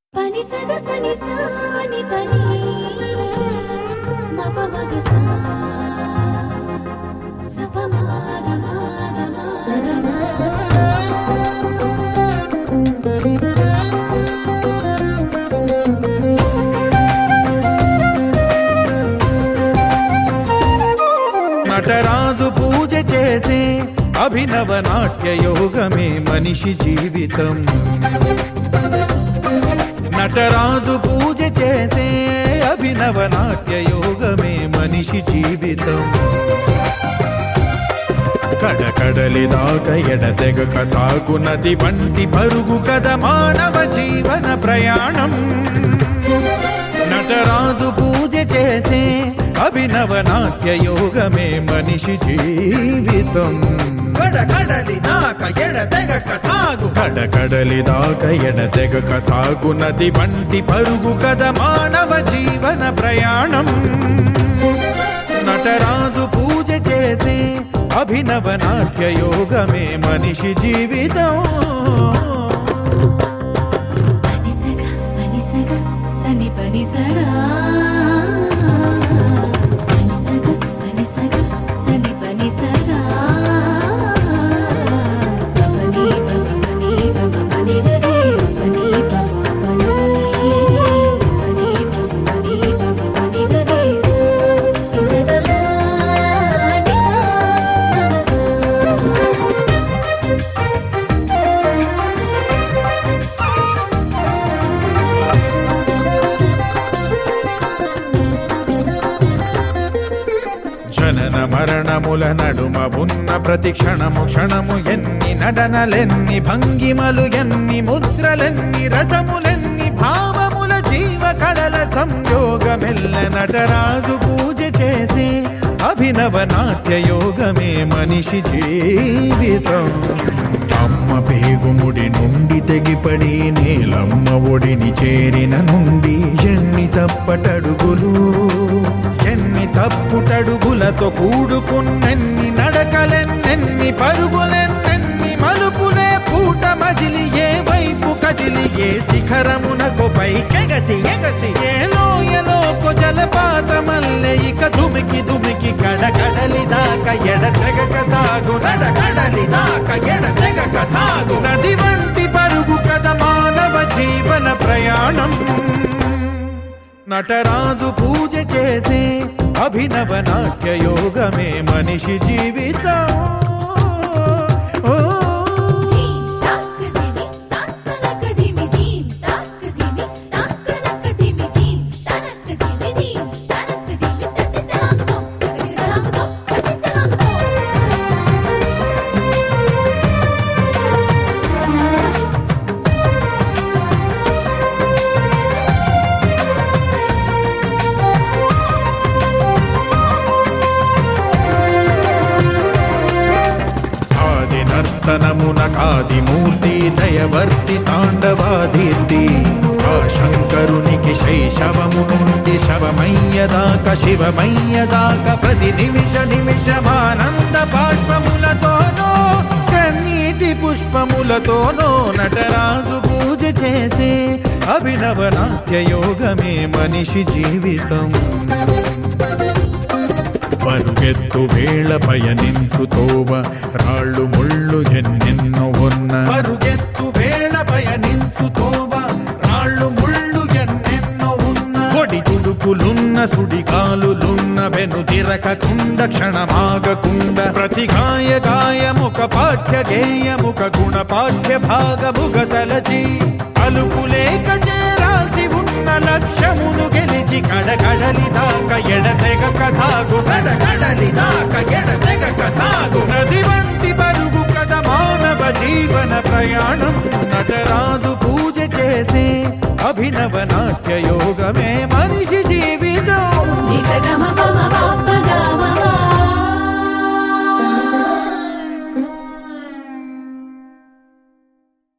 పని సగ సని సాని పని మప మగ సా సప మాగ మాగ మాగ మా. నటరాజు పూజ చేసే అభినవ నాట్య యోగమే మనిషి జీవితం నటరాజు పూజ చేసే అభినవ నాట్య యోగమే మనిషి జీవితం కడకడలి దాకా ఎడతెగక సాగునది వంటి పరుగు కథ మానవ జీవన ప్రయాణం నటరాజు పూజ చేసే అభినవ నాట్య యోగమే మనిషి జీవితం కడకడలి దాక ఎడతెగక సాగు కడకడలి దాకా ఎడతెగక సాగునది వంటి పరుగు కథ మానవ జీవన ప్రయాణం నటరాజు పూజ చేసే అభినవ నాట్య యోగమే మనిషి జీవితం పని సగ పని సగ సని పని సగా పని సగ పని సగ సని పని సగా పని పమ పని పమ పని గరే పని పమ పని పని పమ పని పమ పని గరే సగ మగ సా జనన మరణముల నడుమ ఉన్న ప్రతి క్షణము క్షణము ఎన్ని నటనలెన్ని భంగిమలు ఎన్ని ముద్రలెన్ని రసములెన్ని భావముల జీవ కళల సంయోగమెల్ల నటరాజు పూజ చేసి అభినవ నాట్య యోగమే మనిషి జీవితం అమ్మ పేగుముడి నుండి తెగిపడి నేలమ్మ ఒడిని చేరిన నుండి ఎన్ని తప్పటడుగులు ఎన్ని తప్పుటడుగులతో కూడుకున్నెన్ని నడకలెన్నెన్ని పరుగులెన్నెన్ని మలుపులే పూట మజిలి ఏ వైపు కదిలి ఏ శిఖరమునకు పైకెగసి ఎగసి ఏ లోయలోకు జలపాతమల్లె ఇక దుమికి దుమికి కడకడలి దాకా ఎడతెగక సాగు కడకడలి దాక ఎడతెగక సాగు నది వంటి పరుగు కథ మానవ జీవన ప్రయాణం నటరాజు పూజ చేసే అభినవ నాట్య యోగమే మనిషి జీవితం ఓ. ధీం తాక్ ధిమి తాక్ తనక్ ధిమి ధీం తాక్ ధిమి తాక్ తనక్ ధిమి ధీం తనక్ ధిమి ధీం తనక్ ధిమి తసితనాంగతో తకితనాంగతో తసితనాంగతో ఆది నర్తనమున కాది మూర్తి దయవర్తి తాండవాదీర్తి ఆ శంకరునికి శైశవము నుండి శవమయ్యదాక శివమయ్యదాక ప్రతి నిమిష నిమిషమానంద బాష్పములతోనో కన్నీటి పుష్పములతోనో నటరాజు పూజ చేసే అభినవ నాట్య యోగమే మనిషి జీవితం పరుగెత్తు వేళ పయనించు తోవ రాళ్ళు ముళ్ళు ఎన్నెన్నో ఉన్న పరుగెత్తు వేళ పయనించు తోవ రాళ్ళు ముళ్ళు ఎన్నెన్నో ఉన్న పొడి తుడుకులున్న సుడిగాలులున్న వెను తిరకకుండ క్షణమాగకుండ ప్రతి గాయ గాయముక పాఠ్య గేయముక గుణ పాఠ్య భాగముగ తలచి అలుపులేక చేరాల్సి ఉన్న లక్ష్యమును గెలిచి కడగడలి దాకా ఎడతెగక సాగు కడకడలి దాక ఎడతెగక సాగు నది వంటి పరుగు కథ మానవ జీవన ప్రయాణం నటరాజు పూజ చేసే అభినవ నాట్య యోగమే మనిషి జీవితం నిసగమ పమ పమ